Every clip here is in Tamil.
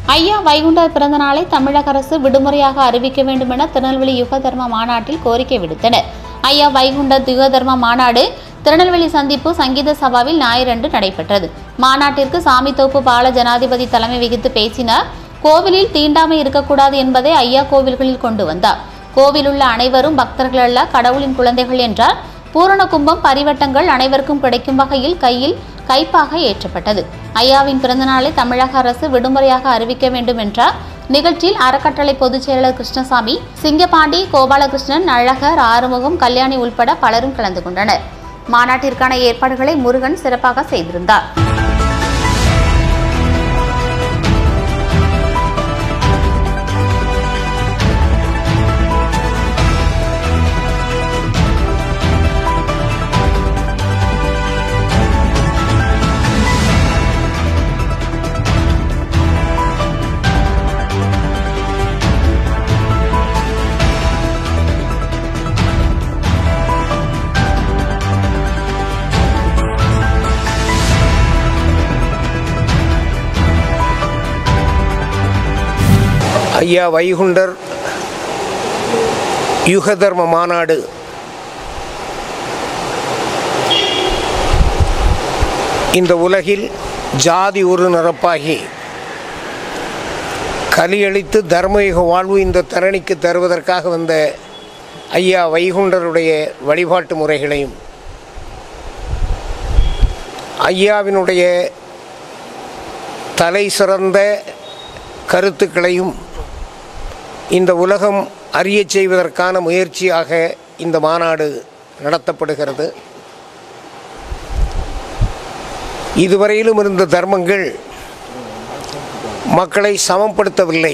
ஐயா வைகுண்டர் பிறந்த நாளை தமிழக அரசு விடுமுறையாக அறிவிக்க வேண்டும் என திருநெல்வேலி யுக தர்ம மாநாட்டில் கோரிக்கை விடுத்தனர் ஐயா வைகுண்டர் யுக தர்ம மாநாடு திருநெல்வேலி சந்திப்பு சங்கீத சபாவில் ஞாயிறன்று நடைபெற்றது மாநாட்டிற்கு சாமித்தோப்பு பால ஜனாதிபதி தலைமை வகித்து பேசினார் கோவிலில் தீண்டாமை இருக்கக்கூடாது என்பதை ஐயா கோவில்களில் கொண்டு வந்தார் கோவிலுள்ள அனைவரும் பக்தர்கள் அல்ல கடவுளின் குழந்தைகள் என்றார் பூரண கும்பம் பரிவட்டங்கள் அனைவருக்கும் கிடைக்கும் வகையில் கையில் கைப்பாக ஏற்றப்பட்டது ஐயாவின் பிறந்தநாளை தமிழக அரசு விடுமுறையாக அறிவிக்க வேண்டும் என்றார் நிகழ்ச்சியில் அறக்கட்டளை பொதுச் செயலர் கிருஷ்ணசாமி சிங்கபாண்டி கோபாலகிருஷ்ணன் அழகர் ஆறுமுகம் கல்யாணி உள்பட பலரும் கலந்து கொண்டனர் மாநாட்டிற்கான ஏற்பாடுகளை முருகன் சிறப்பாக செய்திருந்தார் ஐயா வைகுண்டர் யுக தர்ம மாநாடு இந்த உலகில் ஜாதி ஒரு நிரப்பாகி கலியளித்து தர்மயுக வாழ்வு இந்த தரணிக்கு தருவதற்காக வந்த ஐயா வைகுண்டருடைய வழிபாட்டு முறைகளையும் ஐயாவினுடைய தலை சிறந்த கருத்துக்களையும் இந்த உலகம் அறியச் செய்வதற்கான முயற்சியாக இந்த மாநாடு நடத்தப்படுகிறது இதுவரையிலும் இருந்த தர்மங்கள் மக்களை சமப்படுத்தவில்லை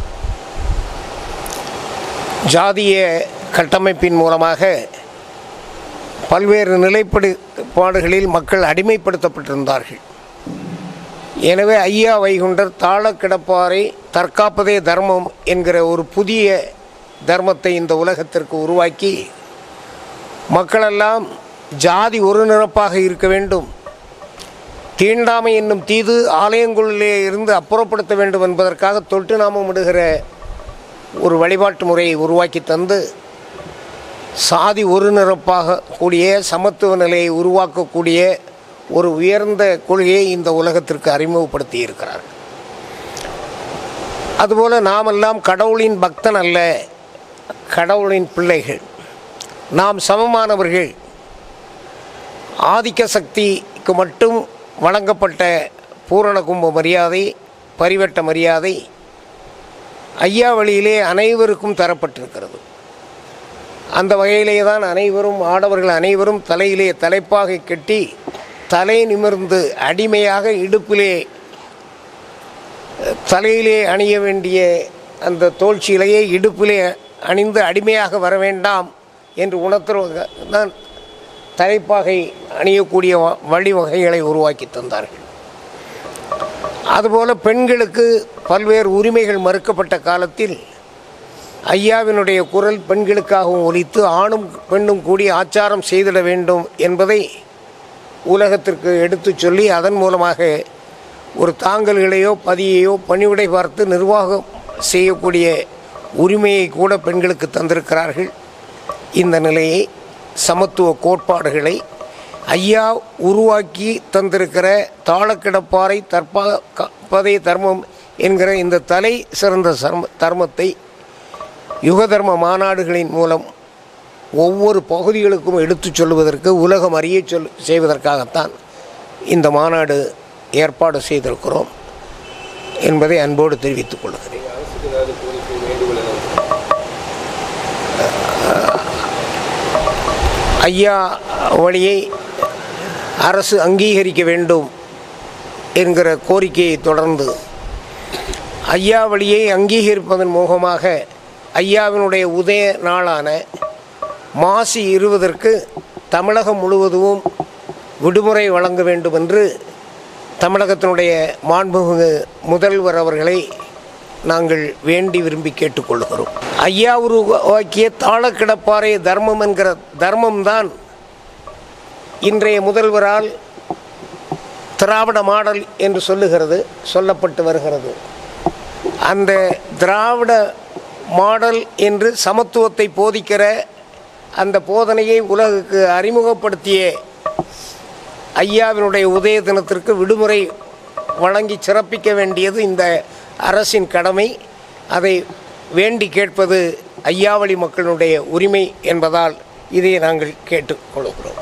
ஜாதிய கட்டமைப்பின் மூலமாக பல்வேறு நிலைப்பாடுகளில் மக்கள் அடிமைப்படுத்தப்பட்டிருந்தார்கள் எனவே ஐயா வைகுண்டர் தாழ கிடப்பாரை தற்காப்பதே தர்மம் என்கிற ஒரு புதிய தர்மத்தை இந்த உலகத்திற்கு உருவாக்கி மக்களெல்லாம் ஜாதி ஒரு நிரப்பாக இருக்க வேண்டும் தீண்டாமை என்னும் தீது ஆலயங்களிலே இருந்து அப்புறப்படுத்த வேண்டும் என்பதற்காக தொட்டு நாமம் இடுகிற ஒரு வழிபாட்டு முறையை உருவாக்கி தந்து சாதி ஒரு நிரப்பாக கூடிய சமத்துவ நிலையை உருவாக்கக்கூடிய ஒரு உயர்ந்த கொள்கையை இந்த உலகத்திற்கு அறிமுகப்படுத்தி இருக்கிறார் அதுபோல் நாமெல்லாம் கடவுளின் பக்தன் அல்ல கடவுளின் பிள்ளைகள் நாம் சமமானவர்கள் ஆதிக்க சக்திக்கு மட்டும் வழங்கப்பட்ட பூரண கும்ப மரியாதை பரிவட்ட மரியாதை ஐயா வழியிலே அனைவருக்கும் தரப்பட்டிருக்கிறது அந்த வகையிலே தான் அனைவரும் ஆடவர்கள் அனைவரும் தலையிலே தலைப்பாகை கட்டி தலை நிமிர்ந்து அடிமையாக இடுப்பிலே தலையிலே அணிய வேண்டிய அந்த தோல்ச்சியிலேயே இடுப்பிலே அணிந்து அடிமையாக வர வேண்டாம் என்று உணர்த்துவ தான் தலைப்பாகை அணியக்கூடிய வ- வழிவகைகளை உருவாக்கி தந்தார்கள் அதுபோல பெண்களுக்கு பல்வேறு உரிமைகள் மறுக்கப்பட்ட காலத்தில் ஐயாவினுடைய குரல் பெண்களுக்காகவும் ஒலித்து ஆணும் பெண்ணும் கூடி ஆச்சாரம் செய்திட வேண்டும் என்பதை உலகத்திற்கு எடுத்துச் சொல்லி அதன் மூலமாக ஒரு தாங்கல்களையோ பதியையோ பணிவிடை பார்த்து நிர்வாகம் செய்யக்கூடிய உரிமையை கூட பெண்களுக்கு தந்திருக்கிறார்கள் இந்த நிலையை சமத்துவ கோட்பாடுகளை ஐயா உருவாக்கி தந்திருக்கிற தாளக்கிடப்பாறை தற்பா பதே தர்மம் என்கிற இந்த தலை சிறந்த சர்ம தர்மத்தை யுக தர்ம மாநாடுகளின் மூலம் ஒவ்வொரு பகுதிகளுக்கும் எடுத்துச் சொல்வதற்கு உலகம் அறிய சொல் செய்வதற்காகத்தான் இந்த மாநாடு ஏற்பாடு செய்திருக்கிறோம் என்பதை அன்போடு தெரிவித்துக் கொள்கிறேன் ஐயா வழியை அரசு அங்கீகரிக்க வேண்டும் என்கிற கோரிக்கையை தொடர்ந்து ஐயா வழியை அங்கீகரிப்பதன் மூலமாக ஐயாவினுடைய உதய நாளான மாசி இருபதற்கு தமிழகம் முழுவதும் விடுமுறை வழங்க வேண்டும் என்று தமிழகத்தினுடைய மாண்புமிகு முதல்வர் அவர்களை நாங்கள் வேண்டி விரும்பி கேட்டுக்கொள்கிறோம் ஐயா உருவாக்கிய தாளக்கிடப்பாறை தர்மம் என்கிற தர்மம்தான் இன்றைய முதல்வரால் திராவிட மாடல் என்று சொல்லுகிறது சொல்லப்பட்டு வருகிறது அந்த திராவிட மாடல் என்று சமத்துவத்தை போதிக்கிற அந்த போதனையை உலகுக்கு அறிமுகப்படுத்திய ஐயாவினுடைய உதய தினத்திற்கு விடுமுறை வழங்கி சிறப்பிக்க வேண்டியது இந்த அரசின் கடமை அதை வேண்டி கேட்பது ஐயாவளி மக்களுடைய உரிமை என்பதால் இதை நாங்கள் கேட்டுக்கொள்கிறோம்